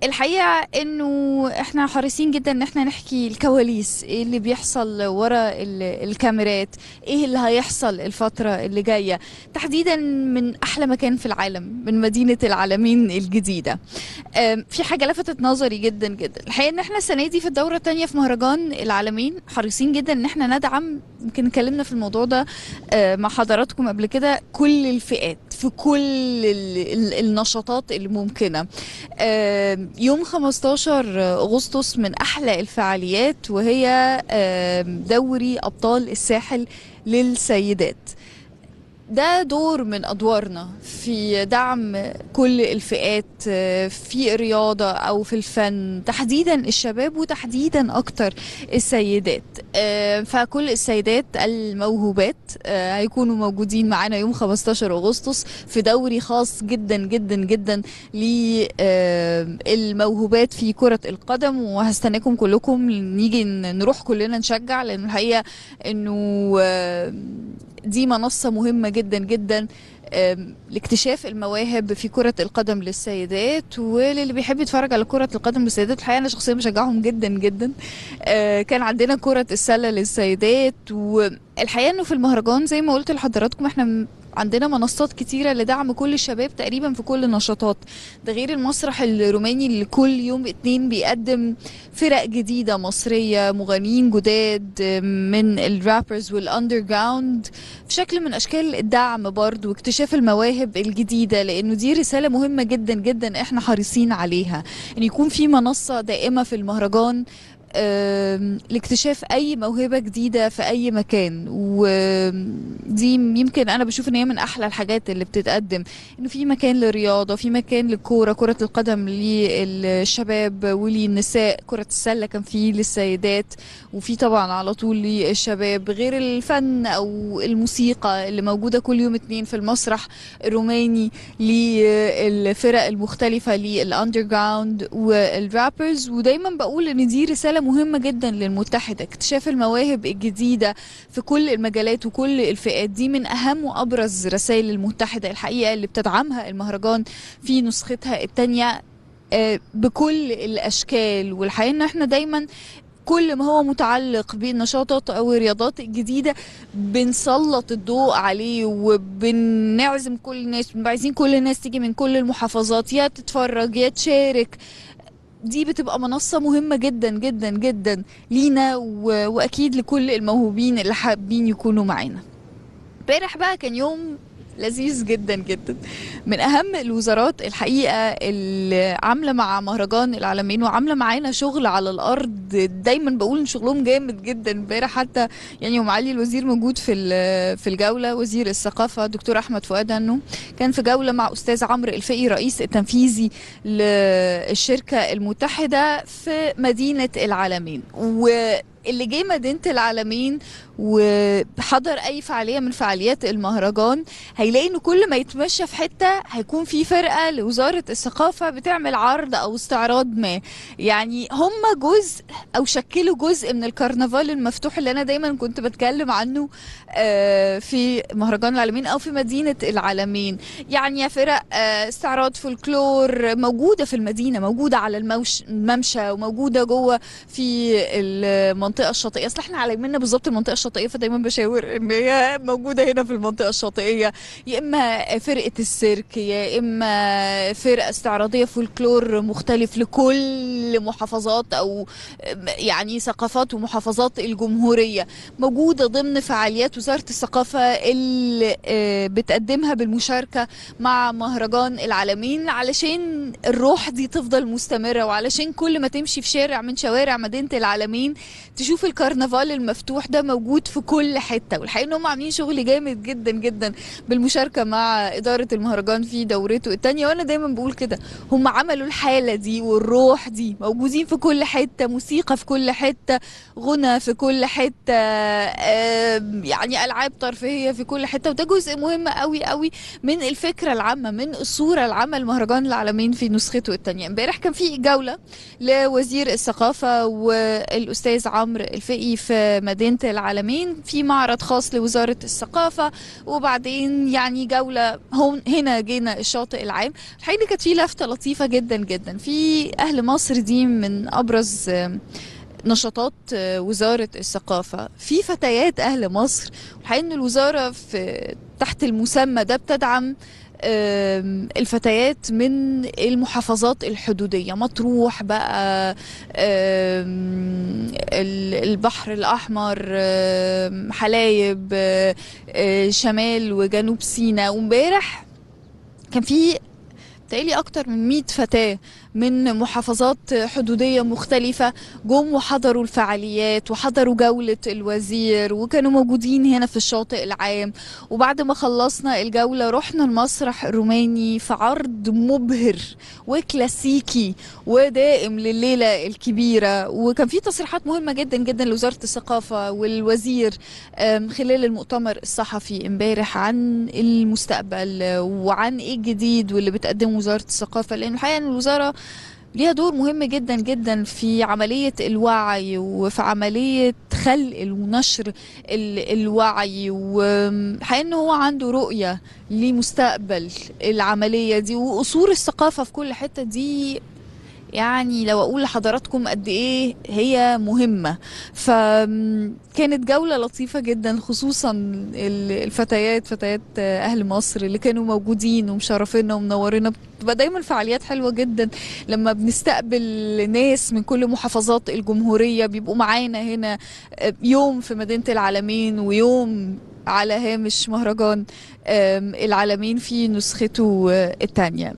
الحقيقة انه احنا حريصين جدا ان احنا نحكي الكواليس ايه اللي بيحصل ورا ال- الكاميرات ايه اللي هيحصل الفترة اللي جاية تحديدا من احلى مكان في العالم من مدينة العالمين الجديدة آم، في حاجة لفتت نظري جدا جدا الحقيقة ان احنا السنة دي في الدورة الثانية في مهرجان العالمين حريصين جدا ان احنا ندعم يمكن اتكلمنا في الموضوع ده آه، مع حضراتكم قبل كده كل الفئات في كل ال- ال- النشاطات اللي ممكنة آم، يوم 15 أغسطس من أحلى الفعاليات وهي آم، دوري أبطال الساحل للسيدات ده دور من أدوارنا في دعم كل الفئات آه، في الرياضة أو في الفن تحديدا الشباب وتحديدا أكتر السيدات آه، فكل السيدات الموهوبات آه، هيكونوا موجودين معانا يوم 15 أغسطس في دوري خاص جدا جدا جدا للموهوبات في كرة القدم وهستناكم كلكم نيجي نروح كلنا نشجع لأن الحقيقة إنه آه، دي منصة مهمة جدا جدا آم، لاكتشاف المواهب في كرة القدم للسيدات وللي بيحب يتفرج على كرة القدم للسيدات الحقيقة أنا شخصيا بشجعهم جدا جدا آه، كان عندنا كرة السلة للسيدات والحقيقة إنه في المهرجان زي ما قلت لحضراتكم احنا م- عندنا منصات كتيرة لدعم كل الشباب تقريبا في كل النشاطات ده غير المسرح الروماني اللي كل يوم اتنين بيقدم فرق جديدة مصرية مغنيين جداد من الرابرز والاندر جراوند في شكل من اشكال الدعم برضو واكتشاف المواهب الجديدة لانه دي رسالة مهمة جدا جدا احنا حريصين عليها ان يكون في منصة دائمة في المهرجان آم، لاكتشاف اي موهبه جديده في اي مكان ودي يمكن انا بشوف ان هي من احلى الحاجات اللي بتتقدم انه في مكان للرياضه في مكان للكوره كره القدم للشباب وللنساء كره السله كان في للسيدات وفي طبعا على طول للشباب غير الفن او الموسيقى اللي موجوده كل يوم اتنين في المسرح الروماني للفرق المختلفه للاندر جراوند والرابرز ودايما بقول ان دي رساله مهمه جدا للمتحده اكتشاف المواهب الجديده في كل المجالات وكل الفئات دي من اهم وابرز رسائل المتحده الحقيقه اللي بتدعمها المهرجان في نسختها الثانيه بكل الاشكال والحقيقه ان احنا دايما كل ما هو متعلق بالنشاطات او الرياضات الجديده بنسلط الضوء عليه وبنعزم كل الناس بنبقى عايزين كل الناس تيجي من كل المحافظات يا تتفرج يا تشارك دي بتبقى منصة مهمة جدا جدا جدا لينا و... وأكيد لكل الموهوبين اللي حابين يكونوا معانا امبارح بقى كان يوم لذيذ جدا جدا من اهم الوزارات الحقيقه اللي عامله مع مهرجان العالمين وعامله معانا شغل على الارض دايما بقول ان شغلهم جامد جدا امبارح حتى يعني ومعالي الوزير موجود في ال- في الجوله وزير الثقافه دكتور احمد فؤاد انه كان في جوله مع استاذ عمرو الفقي رئيس التنفيذي للشركه المتحده في مدينه العالمين واللي جه مدينه العالمين وحضر اي فعاليه من فعاليات المهرجان هيلاقي انه كل ما يتمشى في حته هيكون في فرقه لوزاره الثقافه بتعمل عرض او استعراض ما يعني هم جزء او شكلوا جزء من الكرنفال المفتوح اللي انا دايما كنت بتكلم عنه آه، في مهرجان العالمين او في مدينه العالمين يعني يا فرق آه، استعراض فولكلور موجوده في المدينه موجوده على الموش الممشى وموجوده جوه في المنطقه الشاطئيه اصل احنا على يمنا بالظبط المنطقه الشاطئيه فدايما بشاور ان هي موجوده هنا في المنطقه الشاطئيه يا اما فرقه السيرك يا اما فرقه استعراضيه فولكلور مختلف لكل محافظات او يعني ثقافات ومحافظات الجمهوريه موجوده ضمن فعاليات وزاره الثقافه اللي آه، بتقدمها بالمشاركه مع مهرجان العالمين علشان الروح دي تفضل مستمره وعلشان كل ما تمشي في شارع من شوارع مدينه العالمين تشوف الكرنفال المفتوح ده موجود في كل حته والحقيقه ان هم عاملين شغل جامد جدا جدا بالمشاركه مع اداره المهرجان في دورته الثانيه وانا دايما بقول كده هم عملوا الحاله دي والروح دي موجودين في كل حته موسيقى في كل حته غنى في كل حته آم، يعني العاب ترفيهيه في كل حته وده جزء مهم قوي قوي من الفكره العامه من الصوره العامه لمهرجان العالمين في نسخته الثانيه امبارح كان في جوله لوزير الثقافه والاستاذ عمرو الفقي في مدينه العالمين العالمين في معرض خاص لوزارة الثقافة وبعدين يعني جولة هون هنا جينا الشاطئ العام الحقيقة كانت في لفتة لطيفة جدا جدا في أهل مصر دي من أبرز نشاطات وزارة الثقافة في فتيات أهل مصر الحقيقة إن الوزارة في تحت المسمى ده بتدعم الفتيات من المحافظات الحدودية مطروح بقى البحر الأحمر حلايب شمال وجنوب سيناء وامبارح كان في بتقالي أكتر من 100 فتاة من محافظات حدودية مختلفة جم وحضروا الفعاليات وحضروا جولة الوزير وكانوا موجودين هنا في الشاطئ العام وبعد ما خلصنا الجولة رحنا المسرح الروماني في عرض مبهر وكلاسيكي ودائم لليلة الكبيرة وكان في تصريحات مهمة جدا جدا لوزارة الثقافة والوزير خلال المؤتمر الصحفي امبارح عن المستقبل وعن ايه الجديد واللي بتقدمه وزارة الثقافة لأن الحقيقة ان الوزارة ليها دور مهم جدا جدا في عملية الوعي وفي عملية خلق ونشر الوعي وحقيقة انه هو عنده رؤية لمستقبل العملية دي وأصول الثقافة في كل حتة دي يعني لو اقول لحضراتكم قد ايه هي مهمه فكانت جوله لطيفه جدا خصوصا الفتيات فتيات اهل مصر اللي كانوا موجودين ومشرفينا ومنورينا بتبقى دايما فعاليات حلوه جدا لما بنستقبل ناس من كل محافظات الجمهوريه بيبقوا معانا هنا يوم في مدينه العالمين ويوم على هامش مهرجان العالمين في نسخته الثانيه